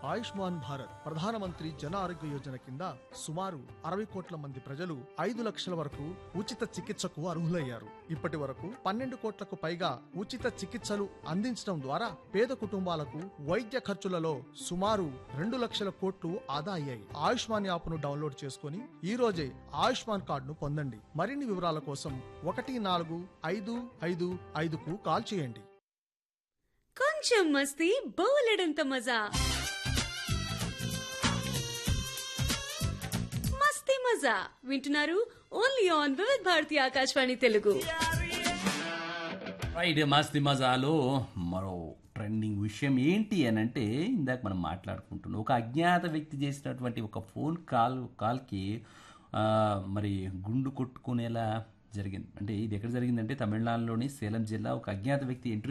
ఆయుష్మాన్ భారత్ ప్రధానమంత్రి జన ఆరోగ్య యోజన కింద సుమారు అరవై కోట్ల మంది ప్రజలు ఐదు లక్షల వరకు ఉచిత చికిత్సకు అర్హులయ్యారు ఇప్పటి వరకు పన్నెండు కోట్లకు పైగా ఉచిత చికిత్సలు అందించడం ద్వారా పేద కుటుంబాలకు వైద్య ఖర్చులలో సుమారు రెండు లక్షల కోట్లు ఆదా అయ్యాయి ఆయుష్మాన్ యాప్ను డౌన్లోడ్ చేసుకుని ఈ రోజే ఆయుష్మాన్ కార్డును పొందండి మరిన్ని వివరాల కోసం ఒకటి నాలుగు ఐదు ఐదు ఐదుకు కాల్ చేయండి కొంచెం మస్తీ బోలెడంత మజా మస్తీ మజా వింటున్నారు only on Vividh Bharati Akashvani Telugu right మస్తి మజాలో మరో ట్రెండింగ్ విషయం ఏంటి అని అంటే ఇందాక మనం మాట్లాడుకుంటున్నాం ఒక అజ్ఞాత వ్యక్తి చేసినటువంటి ఒక ఫోన్ కాల్ కాల్కి ఆ, మరి గుండు కొట్టుకునేలా జరిగింది అంటే ఇది ఎక్కడ జరిగిందంటే తమిళనాడులోని సేలం జిల్లా ఒక అజ్ఞాత వ్యక్తి ఎంట్రీ